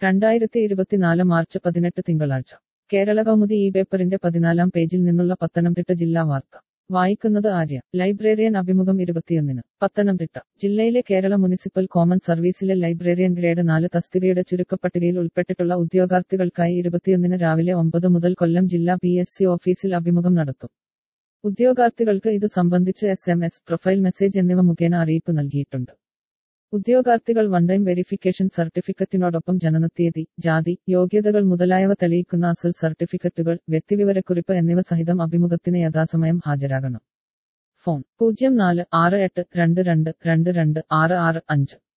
രണ്ടായിരത്തി ഇരുപത്തിനാല് മാർച്ച് പതിനെട്ട് തിങ്കളാഴ്ച കേരള കൗമുദി ഈ പേപ്പറിന്റെ പതിനാലാം പേജിൽ നിന്നുള്ള പത്തനംതിട്ട ജില്ലാ വാർത്ത വായിക്കുന്നത് ആര്യ ലൈബ്രറിയൻ അഭിമുഖം ഇരുപത്തിയൊന്നിന് പത്തനംതിട്ട ജില്ലയിലെ കേരള മുനിസിപ്പൽ കോമൺ സർവീസിലെ ലൈബ്രറിയൻ ഗ്രേഡ് നാല് തസ്തികയുടെ ചുരുക്കപ്പട്ടികയിൽ ഉൾപ്പെട്ടിട്ടുള്ള ഉദ്യോഗാർത്ഥികൾക്കായി ഇരുപത്തിയൊന്നിന് രാവിലെ ഒമ്പത് മുതൽ കൊല്ലം ജില്ലാ പി എസ് സി ഓഫീസിൽ അഭിമുഖം നടത്തും ഉദ്യോഗാർത്ഥികൾക്ക് ഇത് സംബന്ധിച്ച് S M S profile message എന്നിവ മുഖേന അറിയിപ്പ് നൽകിയിട്ടുണ്ട് ഉദ്യോഗാർത്ഥികൾ വൺ ടൈം വെരിഫിക്കേഷൻ സർട്ടിഫിക്കറ്റിനോടൊപ്പം ജനനത്തീയതി ജാതി യോഗ്യതകൾ മുതലായവ തെളിയിക്കുന്ന അസൽ സർട്ടിഫിക്കറ്റുകൾ വ്യക്തിവിവരക്കുറിപ്പ് എന്നിവ സഹിതം അഭിമുഖത്തിന് യഥാസമയം ഹാജരാകണം ഫോൺ പൂജ്യം നാല് ആറ് എട്ട് രണ്ട് രണ്ട് രണ്ട് രണ്ട് ആറ് ആറ് അഞ്ച്